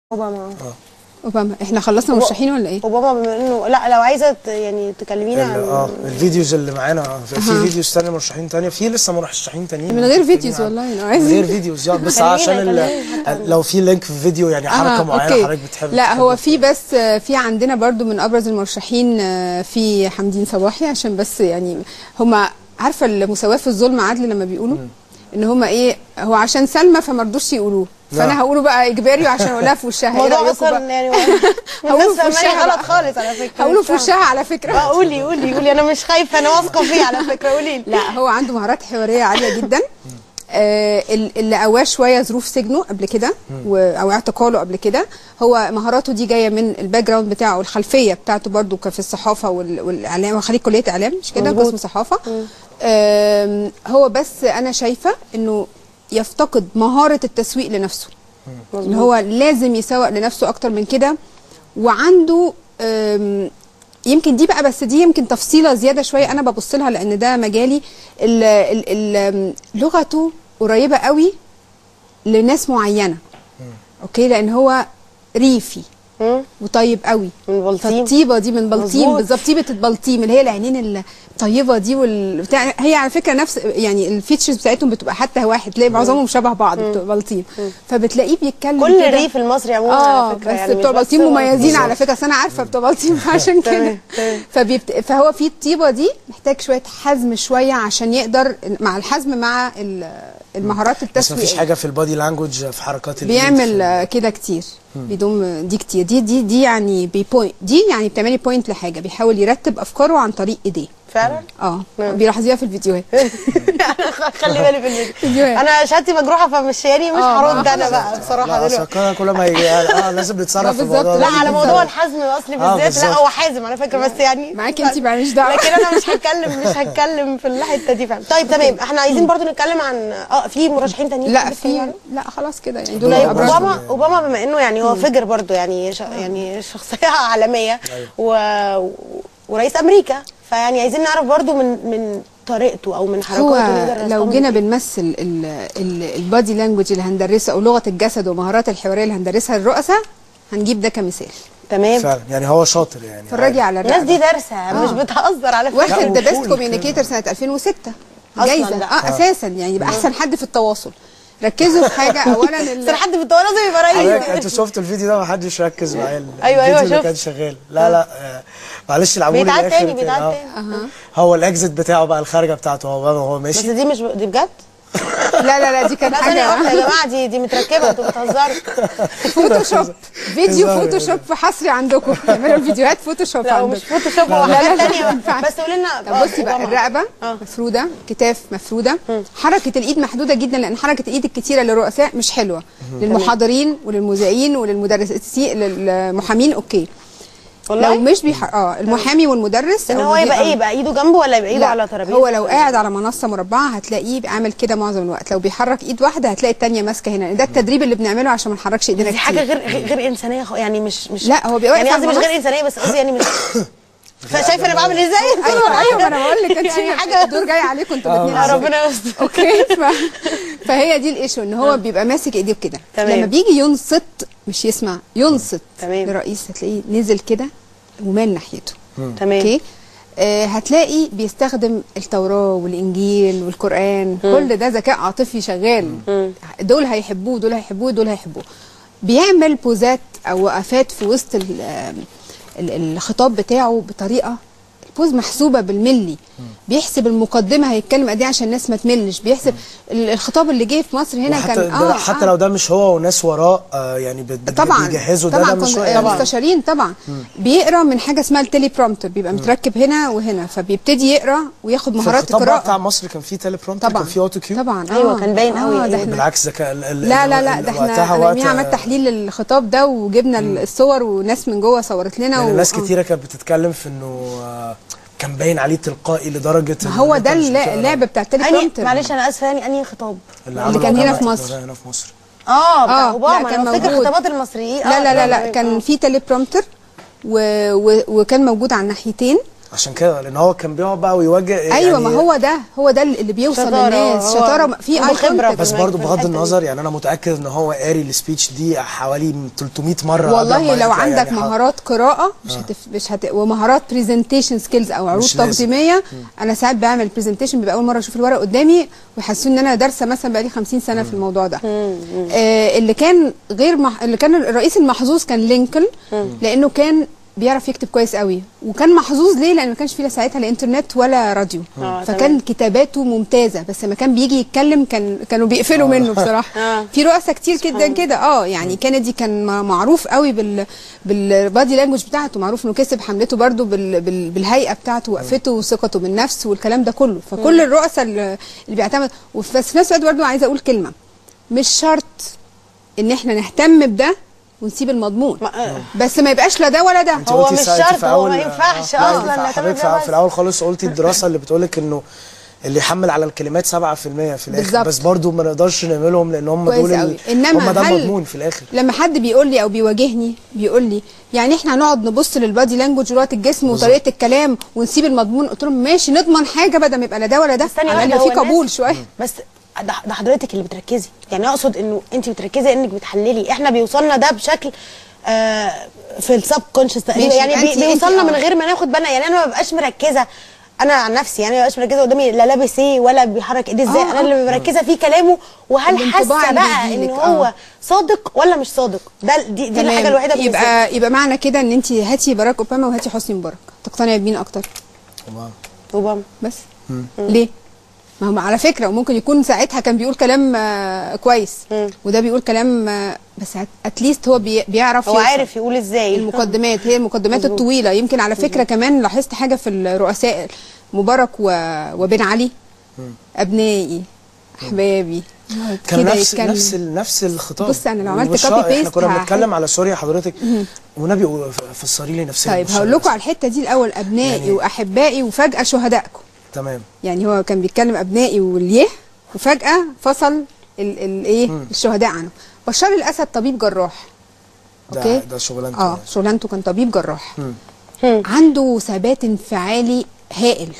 اوباما اه اوباما احنا خلصنا مرشحين ولا ايه؟ اوباما بما انه لا لو عايزه ت- يعني تكلمينا ال- عن اه الفيديوز اللي معانا في, في أها. فيديوز تانية مرشحين تانية في لسه مرشحين تانيين من غير ممكن فيديوز تتكلمي والله لو عن- عايز من غير فيديوز يعني بس خلينا- عشان ال- خلينا حتى- لو في لينك في فيديو يعني حركه أها، معينه أوكي. حضرتك بتحب لا تحب هو في بس آه، في عندنا برضو من ابرز المرشحين آه، في حمدين صباحي عشان بس يعني هما عارفه المساواه في الظلم عدل لما بيقولوا ان هما ايه هو عشان سلمى فما رضوش يقولوه لا. فانا هقوله بقى اجباري وعشان اقولها في وشها ايه الموضوع رايكم اصلا بقى يعني هقوله الناس في فاهماني وشها غلط بقى. خالص على فكره هقوله مش في فاهمة. وشها على فكره اه قولي قولي قولي انا مش خايفه انا واثقه فيه على فكره قولي لي لا هو عنده مهارات حواريه عاليه جدا آه ال- اللي قواه شويه ظروف سجنه قبل كده و- او اعتقاله قبل كده هو مهاراته دي جايه من الباك جراوند بتاعه والخلفيه بتاعته برضو كان في الصحافه وال- والاعلام هو خريج كليه اعلام مش كده مظبوط. قسم صحافه آم، هو بس انا شايفه انه يفتقد مهاره التسويق لنفسه ان هو لازم يسوق لنفسه اكتر من كده وعنده آم، يمكن دي بقى بس دي يمكن تفصيله زياده شويه انا ببص لها لان ده مجالي ال ال ال لغته قريبه قوي لناس معينه اوكي لان هو ريفي مم. وطيب قوي من بلطيم فالطيبه دي من بلطيم مظبوط. بالظبط طيبه البلطيم اللي هي العينين الطيبه دي والبتاع هي على فكره نفس يعني الفيتشرز بتاعتهم بتبقى حتى واحد تلاقي معظمهم شبه بعض بتبقى بلطيم فبتلاقيه بيتكلم كل كده. الريف المصري عموما اه على فكره بس يعني بتوع مش بلطيم مميزين بالظبط. على فكره أصل انا عارفه بتوع بلطيم فعشان كده تمام، تمام. فبيبت... فهو في الطيبه دي محتاج شويه حزم شويه عشان يقدر مع الحزم مع ال- المهارات بس التسويقيه مفيش حاجه في البادي لانجوج في حركات الإيد، بيعمل في- آه، كده كتير بيضم دي كتير دي دي دي يعني بيبوينت دي يعني بتعملي بوينت لحاجه بيحاول يرتب افكاره عن طريق ايديه فعلا اه نعم. بيلاحظيها في الفيديوهات خلي بالي في الفيديو فيديوهات. انا شهادتي مجروحه فمش يعني مش آه، هرد ما انا خلاص. بقى بصراحه لا دلوقتي أصل كل كل ما يجي اه لازم نتصرف في بالظبط. الموضوع لا ده. على بالظبط. موضوع الحزم الاصلي آه، بالذات لا بالظبط. هو حازم على فكره بس يعني معاكي انت ماليش دعوه لكن انا مش هتكلم مش هتكلم في الحته دي فعلا طيب تمام احنا عايزين برضو نتكلم عن اه في مرشحين تانيين لا تحب تتكلم في عنهم؟ لا خلاص كده يعني دول لا، طيب الابرز اوباما اوباما بما انه يعني هو فجر برضو يعني ش... يعني شخصيه عالميه و... ورئيس امريكا فيعني عايزين نعرف برضو من من طريقته او من حركاته هو نقدر لو نستنبط جينا إيه؟ بنمثل ال- ال- البادي لانجوج اللي هندرسها او لغه الجسد ومهارات الحواريه اللي هندرسها للرؤساء هنجيب ده كمثال تمام فعلا يعني هو شاطر يعني اتفرجي على الناس دي الرقبه دارسه مش بتهزر على فكره واخد ذا وفول بيست كده. كوميونيكيتور سنه 2006 أصلاً جايزه لا. اه اساسا يعني يبقى احسن حد في التواصل ركزوا في حاجه اولا ال- بس حد في الطوال لازم يبقى حضرتك رئيس انت شفت الفيديو ده ما حدش ركز معايا ال- أيوة، أيوة، الفيديو اللي شفت. كان شغال لا لا آه، معلش العمود بيتعاد الآخر تاني كده، بيتعاد آه. تاني هو الاكزit بتاعه بقى الخارجه بتاعته هو وهو بس ماشي دي مش ب... دي بجد؟ لا لا لا دي كانت لا ثانية واحدة يا حاجه جماعة دي دي متركبة انتوا بتهزروا فوتوشوب فيديو هزار. فوتوشوب حصري عندكم اعملوا الفيديوهات فوتوشوب لا ومش عندكم فوتوشوب لا، هو لا، حاجات لا، تانية ما ينفعش. بس قولي لنا طب بصي بقى أوباما. الرقبه آه. مفروده كتاف مفروده حركه الايد محدوده جدا لان حركه الايد الكتيره للرؤساء مش حلوه للمحاضرين وللمذيعين وللمدرسين للمحامين اوكي والله لو مش بيح... اه المحامي والمدرس ان أو هو المدير- يبقى ايه يبقى ايده جنبه ولا يبقى ايده لا على ترابيزة هو لو قاعد على منصه مربعه هتلاقيه عامل كده معظم الوقت لو بيحرك ايد واحده هتلاقي التانيه ماسكه هنا ده التدريب اللي بنعمله عشان ما نحركش ايدينا دي حاجة كتير. غير غير غير انسانية خ- يعني مش مش لا، هو بيبقى يعني واقف قصدي على مش غير المنصة. انسانية بس قصدي يعني مش شايفة انا بعمل ازاي؟ ايوه ايوه ما انا بقول لك انت يعني حاجه حاجة الدور جاي عليكم انتوا آه، الاثنين على فكرة. ربنا يستر اوكي ف... فهي دي الايشو ان هو بيبقى ماسك ايديه كده تمام. لما بيجي ينصت مش يسمع ينصت تمام. للرئيس هتلاقيه نزل كده ومال ناحيته تمام اوكي آه هتلاقي بيستخدم التوراة والإنجيل والقرآن كل ده ذكاء عاطفي شغال دول هيحبوه دول هيحبوه دول هيحبوه بيعمل بوزات أو وقفات في وسط ال- آه، ال- الخطاب بتاعه بطريقة البوز محسوبة بالملي بيحسب المقدمة هيتكلم قد ايه عشان الناس ما تملش بيحسب ال- الخطاب اللي جه في مصر هنا وحتى كان ده حتى لو ده مش هو وناس وراه آه يعني بت- بت- طبعا بيجهزوا ده طبعا ده مش هو كن- يعني مستشارين طبعا بيقرا من حاجه اسمها التلي برومتر بيبقى متركب هنا وهنا فبيبتدي يقرا وياخد في مهارات الخطاب بقى بتاع القراءه مصر كان في تيلي برومتر طبعا كان في اوتو كيو طبعا أيوة، آه. كان باين قوي آه ده إيه. احنا بالعكس ده كان ال- ال- لا لا ال- لا ال- ده وقتها احنا انا وقت يوميها عملت تحليل للخطاب ده وجبنا الصور وناس من جوه صورت لنا يعني و... ناس آه. كتيره كانت بتتكلم في انه آه، كان باين عليه تلقائي لدرجه ما إن هو أنت ده مش الل- بتقرا. اللعب بتاع التلي أني برومتر معلش انا اسفة يعني انهي خطاب عمله كان هنا في أوباما مصر. هنا في مصر اه بتاع آه، اوباما لا، كان انا بفتكر موجود. خطابات المصريين لا آه، لا لا لا تمام، كان آه. في تلي برومتر و... و... وكان موجود على الناحيتين عشان كده لان هو كان بيقعد بقى ويواجه ايوه يعني ما هو ده هو ده اللي بيوصل شطارة، للناس هو- شطاره في عنده اي خبرة كونتاكت بس في برضه في بغض الحتة النظر يعني انا متاكد ان هو قاري السبيتش دي حوالي من 300 مره قبل والله ما لو يطلع عندك يعني ح- مهارات قراءه مش هتف... مش هت... ومهارات برزنتيشن سكيلز او عروض مش لازم. تقديميه انا ساعات بعمل برزنتيشن بيبقى اول مره اشوف الورق قدامي ويحسسوني ان انا دارسه مثلا بقالي 50 سنه في الموضوع ده آه اللي كان غير مح... اللي كان الرئيس المحظوظ كان لينكولن لانه كان بيعرف يكتب كويس قوي وكان محظوظ ليه لان ما كانش فيه لا ساعتها لا انترنت ولا راديو آه، فكان تمام. كتاباته ممتازه بس لما كان بيجي يتكلم كان كانوا بيقفلوا منه بصراحه آه. في رؤساء كتير جدا كده اه يعني كينيدي كان م- معروف قوي بال بالبادي لانجوج بتاعته معروف انه كسب حملته برضو بال بال بالهيئه بتاعته وقفته وثقته بالنفس والكلام ده كله فكل الرؤساء اللي اللي بيعتمد وف- بس في نفس الوقت برضو عايزه اقول كلمه مش شرط ان احنا نهتم بده ونسيب المضمون ما- آه. بس ما يبقاش لا ده ولا ده انت هو قلتي مش ساعة- شرط، في هو أول- ما ينفعش آه، أصلاً لا، نعتمد حضرتك ده في, بس. في الاول خالص قلتي الدراسه اللي بتقولك انه اللي يحمل على الكلمات 7% في الاخر بالظبط. بس برضو ما نقدرش نعملهم لان هم كويس دول ال- قوي انما هم ده هل المضمون في الاخر لما حد بيقول لي او بيواجهني بيقول لي يعني احنا هنقعد نبص للبادي لانجوج ولغه الجسم وطريقه الكلام ونسيب المضمون قلت لهم ماشي نضمن حاجه بدل ما يبقى لا ده ولا ده ثانية على واحدة، الأقل هو في الناس- قبول شويه بس ده ده حضرتك اللي بتركزي يعني اقصد انه انت بتركزي انك بتحللي احنا بيوصلنا ده بشكل آه في السب كونشس تقريبا ماشي، يعني يبقى بي انت- انت بيوصلنا اه. من غير ما ناخد بالنا يعني انا ما ببقاش مركزه انا عن نفسي يعني ما ببقاش مركزه قدامي لا لابس ايه ولا بيحرك ايديه ازاي اه، انا اه. اللي مركزه فيه كلامه وهل الانطباع حاسه اللي بقى ان بيجيلك، هو اه. صادق ولا مش صادق ده دي, دي الحاجه الوحيده بالنسبة لي. يبقى يبقى معنى كده ان انت هاتي باراك اوباما وهاتي حسني مبارك تقتنعي بمين اكتر طبعاً. اوباما بس ليه ما هو على فكره وممكن يكون ساعتها كان بيقول كلام آه كويس مم. وده بيقول كلام آه بس اتليست هو بي بيعرف هو يوصل. عارف يقول ازاي المقدمات هي المقدمات مظبوط. الطويله يمكن على فكره كمان لاحظت حاجه في الرؤساء مبارك و... وبن علي ابنائي احبابي كان كده نفس يتكلم. نفس ال- نفس الخطاب بص أنا لو عملت والش- copy احنا paste كنا هحل. بنتكلم على سوريا حضرتك ونبي فسري لي نفسنا طيب بالشرع هقول لكم بس. على الحته دي الاول ابنائي يعني- واحبائي وفجاه شهدائكم تمام يعني هو كان بيتكلم ابنائي واليه وفجاه فصل الايه الشهداء عنه بشار الاسد طبيب جراح ده اوكي ده شغلانته اه يعني. شغلانته كان طبيب جراح مم. مم. عنده ثبات انفعالي هائل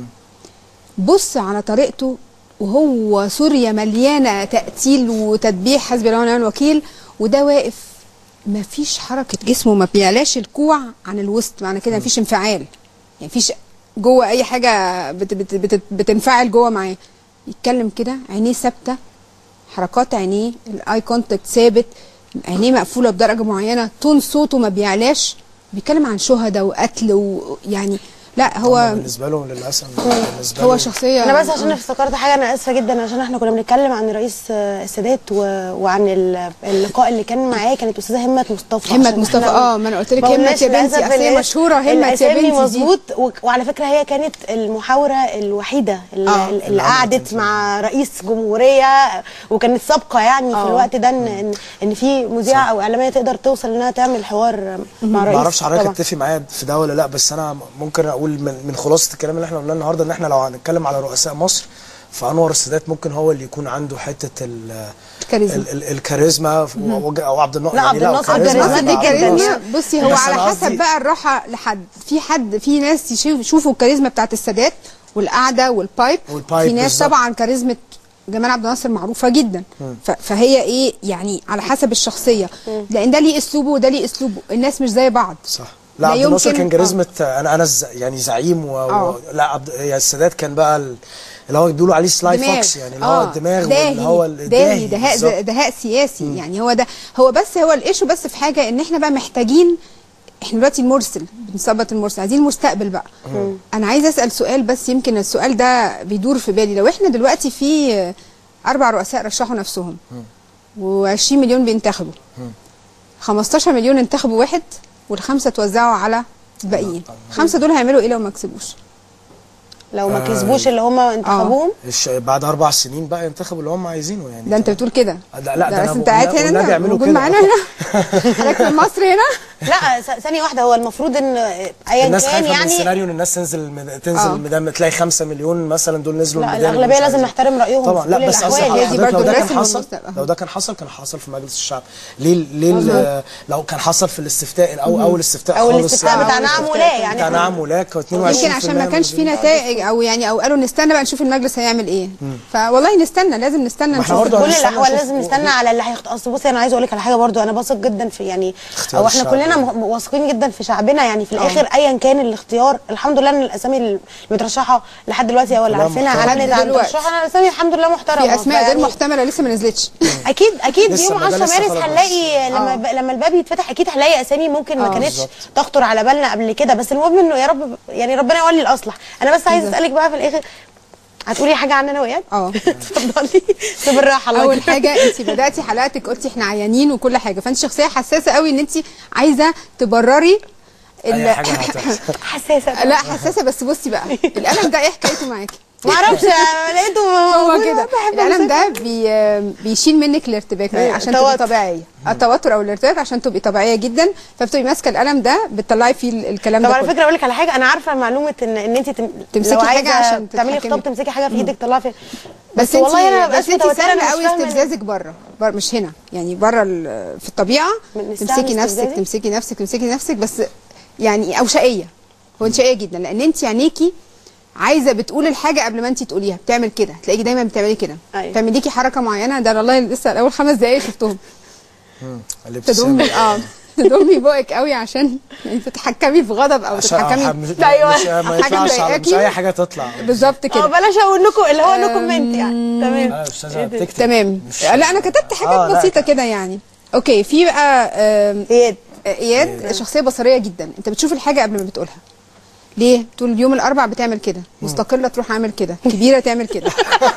بص على طريقته وهو سوريا مليانه تقتيل وتدبيح حسبي الله ونعم الوكيل وده واقف ما فيش حركه جسمه ما بيعلاش الكوع عن الوسط معنى كده ما فيش انفعال يعني فيش جوه اي حاجه بت بت بت بتنفعل جوه معاه يتكلم كده عينيه ثابته حركات عينيه الاي كونتاكت ثابت عينيه مقفوله بدرجه معينه تون صوته ما بيعلاش بيتكلم عن شهداء وقتل ويعني لا هم هو بالنسبه له للاسف بالنسبه هو له- شخصيه انا بس عشان افتكرت حاجه انا اسفه جدا عشان احنا كنا بنتكلم عن رئيس آه، السادات و... وعن ال- اللقاء اللي كان معاه كانت استاذه همه مصطفى همة عشان مصطفى، احنا اه، ما انا قلت لك ما همة قلناش يا بنتي، للأسف أصل هي الاسم. مشهورة همة يا الأسامي بنتي دي. مظبوط و... وعلى فكره هي كانت المحاوره الوحيده اللي, اه، اللي اللي عملت قعدت الفيلم. مع رئيس جمهوريه وكانت سابقه يعني في اه. الوقت ده ان ان, إن في مذيعه او اعلاميه تقدر توصل انها تعمل حوار مع رئيس ما اعرفش حضرتك طبعاً. تتفق معايا في ده ولا لا بس انا ممكن اقول من, من خلاصه الكلام اللي احنا قلناه النهارده ان احنا لو هنتكلم على رؤساء مصر فانور السادات ممكن هو اللي يكون عنده حته ال الكاريزما. ال- ال- الكاريزما وج- او عبد الناصر لا، عبد الناصر كاريزما كاريزما قصدي جدا. كاريزما بصي هو بس على أنا حسب قصدي- بقى الراحه لحد في حد في ناس يشوف- يشوفوا الكاريزما بتاعت السادات والقعده والبايب والبايب في ناس بالظبط. طبعا كاريزما جمال عبد الناصر معروفه جدا ف- فهي ايه يعني على حسب الشخصيه لان ده ليه اسلوبه وده ليه اسلوبه الناس مش زي بعض صح لا لا عبد الناصر يمكن- كان كاريزما انا انا الز- يعني زعيم و... و... اه. لا عبد يا السادات كان بقى ال- اللي هو بيقولوا عليه سلاي دماغ. فوكس يعني اللي هو آه، الدماغ داهي واللي هو داهي دهاء بالظبط. دهاء سياسي يعني هو ده هو بس هو الايشو بس في حاجه ان احنا بقى محتاجين احنا دلوقتي المرسل بنثبت المرسل عايزين المستقبل بقى انا عايزه اسال سؤال بس يمكن السؤال ده بيدور في بالي لو احنا دلوقتي في اربع رؤساء رشحوا نفسهم و20 مليون بينتخبوا 15 مليون انتخبوا واحد والخمسه توزعوا على الباقيين الخمسه دول هيعملوا ايه لو ما كسبوش لو ما آه. كسبوش اللي هم انتخبوهم الش... بعد اربع سنين بقى ينتخبوا اللي هم عايزينه يعني ده انت بتقول كده لا لا ده بس أنا انت بقول- قاعد والنبي هنا يعملوا موجود كده. معانا هنا حضرتك في مصر هنا لا س- ثانيه واحده هو المفروض ان ايا الناس كان خايفه من يعني السيناريو ان الناس تنزل الميد- تنزل آه. الميدان تلاقي 5 مليون مثلا دول نزلوا لا، الميدان الأغلبية ومش لازم عايزين. نحترم رأيهم طبعا في لا كل بس الأحوال. أصل هي دي حضرتك برضو لو ده كان الرسم حصل والمستقبل. لو ده كان حصل كان حصل في مجلس الشعب ليه ليه ال- لو كان حصل في الاستفتاء او اول استفتاء او خالص الاستفتاء يعني بتاع نعم ولا يعني بتاع إحنا- نعم ولا كان 22% يمكن عشان ما كانش في موجودين. نتائج او يعني او قالوا نستنى بقى نشوف المجلس هيعمل ايه فوالله نستنى لازم نستنى ما احنا نشوف برضو كل هنستنى الاحوال نشوف لازم هو- نستنى على اللي هيخط اصل بصي انا عايزه اقول لك على حاجه برضو انا بثق جدا في يعني اختيار او احنا الشعب كلنا يعني. م- واثقين جدا في شعبنا يعني في الاخر ايا كان الاختيار الحمد لله ان الاسامي اللي مترشحه لحد دلوقتي او اللي كلها عارفينها محترمة. علنت لحد عن دلوقتي. ترشحها الاسامي الحمد لله محترمه في اسماء غير فيعني محتمله لسه ما نزلتش اكيد اكيد لسه يوم ما ده 10 لسه مارس خلاص. هنلاقي لما آه. ب... لما الباب يتفتح اكيد هنلاقي اسامي ممكن ما آه. كانتش بالظبط. تخطر على بالنا قبل كده بس المهم انه يا رب يعني ربنا يولي الاصلح انا بس عايزه اسالك بقى في الاخر هتقولي حاجه عننا وإياد؟ اه اتفضلي بالراحه الله اول يكرمك. حاجه انت بداتي حلقتك قلتي احنا عيانين وكل حاجه فانت شخصيه حساسه قوي ان انت عايزه تبرري ال- اي حاجه هتحصل حساسه لا حساسه بس بصي بقى القلم ده ايه حكايته معاكي ما اعرفش لقيته هو موجود، كده بحب القلم أمسكه. ده بي بيشيل منك الارتباك أيوة، عشان تبقي التوتر. طبيعيه التوتر او الارتباك عشان تبقي طبيعيه جدا فبتبقي ماسكه القلم ده بتطلعي فيه ال- الكلام طب ده على كله. فكره اقول لك على حاجه انا عارفه معلومه ان ان انت تم... تمسكي لو حاجة عايزة عشان تعملي تتحكمي. خطاب تمسكي حاجه في ايدك تطلعي في بس, والله انا انت بس بس انت متوتره سهل أنا مش قوي فاهمة. استفزازك بره بره مش هنا يعني بره ال- في الطبيعه من السهل تمسكي نفسك استفزازي؟ تمسكي نفسك تمسكي نفسك بس يعني او شقيه هو انت شقيه جدا لان انت عينيكي عايزه بتقول الحاجه قبل ما انت تقوليها بتعمل كده تلاقيكي دايما بتعملي كده أيوة. تعملي ليكي حركه معينه ده والله لسه اول خمس دقايق شفتهم الابتسامة. تضمي اه تضمي بقك قوي عشان يعني تتحكمي في غضب او عشان تتحكمي مش- أيوة. مش ما حاجة يطلعش على- مش مضايقاكي. اي حاجه تطلع بالظبط اه كده بلاش اقول لكم اللي هو نو كومنت يعني تمام لا يا استاذه بتكتب تمام مش- لا انا كتبت حاجات آه، لا، بسيطه كان- كده يعني اوكي في بقى آم، اياد اياد شخصيه بصريه جدا انت بتشوف الحاجه قبل ما بتقولها ليه طول اليوم الاربع بتعمل كده مستقله تروح عامل كده كبيره تعمل كده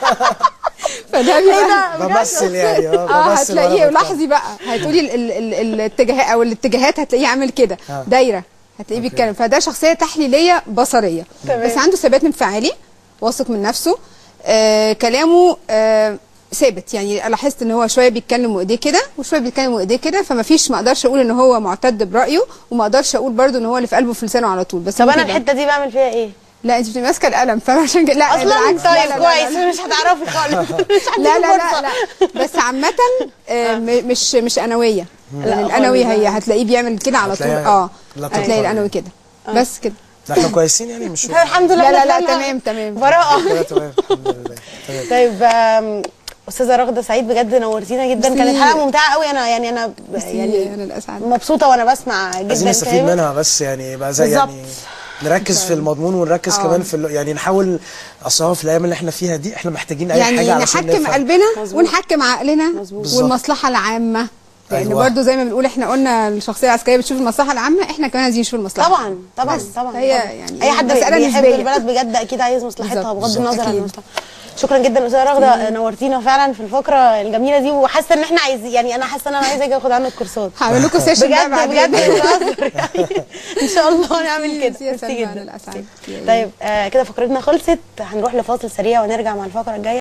فده بيبقى بمثل يعني اه اه بمثل وأنا هتلاقيه بتكلم. لاحظي بقى هتقولي ال- ال- ال- الاتجاهات او الاتجاهات هتلاقيه عامل كده آه. دايره هتلاقيه بيتكلم فده شخصيه تحليليه بصريه تمام. بس عنده ثبات انفعالي واثق من نفسه آه كلامه آه ثابت يعني لاحظت ان هو شويه بيتكلم وايديه كده وشويه بيتكلم وايديه كده فما فيش ما اقدرش اقول ان هو معتد برايه وما اقدرش اقول برده ان هو اللي في قلبه في لسانه على طول بس طب ممكن انا يبقى- الحته دي بعمل فيها ايه؟ لا انت بتبقي ماسكه القلم فعشان كده لا اصلا بالعكس لا طيب لا لا كويس لا لا. مش هتعرفي خالص مش هديكي لا لا لا فرصة. لا بس عامة آه، م- مش مش أنوية يعني لا الأنوي خالص. هي هتلاقيه بيعمل كده على طول هتلاقيها اه لا هتلاقي تنفع. الأنوي كده بس كده لا احنا كويسين يعني مش الحمد لله لا لا إحنا لا طلعنا تمام تمام براءه كده تمام الحمد لله تمام طيب آم، استاذه رغده سعيد بجد نورتينا جدا ميرسي. كانت حلقه ممتعه قوي انا يعني انا ب- يعني يعني أنا الأسعد مبسوطه وانا بسمع جدا عايزين نستفيد كلامك. منها بس يعني يبقى زي بالظبط. يعني نركز في المضمون ونركز آه. كمان في ال- يعني نحاول اصل هو في الايام اللي احنا فيها دي احنا محتاجين اي حاجه يعني علشان نحكم نفهم. قلبنا مظبوط. ونحكم عقلنا بالظبط. والمصلحة العامة لأن أيوة. برضو زي ما بنقول احنا قلنا الشخصية العسكرية بتشوف المصلحة العامة احنا كمان عايزين نشوف المصلحة طبعا طبعا بس. طبعا هي طبعاً. يعني اي حد مسألة بيحب نسبية. البلد بجد اكيد عايز مصلحتها بالظبط. بغض النظر عن أكيد. المصلحه شكرا جدا استاذه رغده نورتينا فعلا في الفقره الجميله دي وحاسه ان احنا عايزين يعني انا حاسه ان انا عايزه اجي اخد عنك كورسات هعمل لكم سيشن بقى بجد بعدين. بجد مش بهزر يعني ان شاء الله نعمل كده يا ميرسي سلمى، جدا أنا الأسعد. طيب آه كده فقرتنا خلصت هنروح لفاصل سريع ونرجع مع الفقره الجايه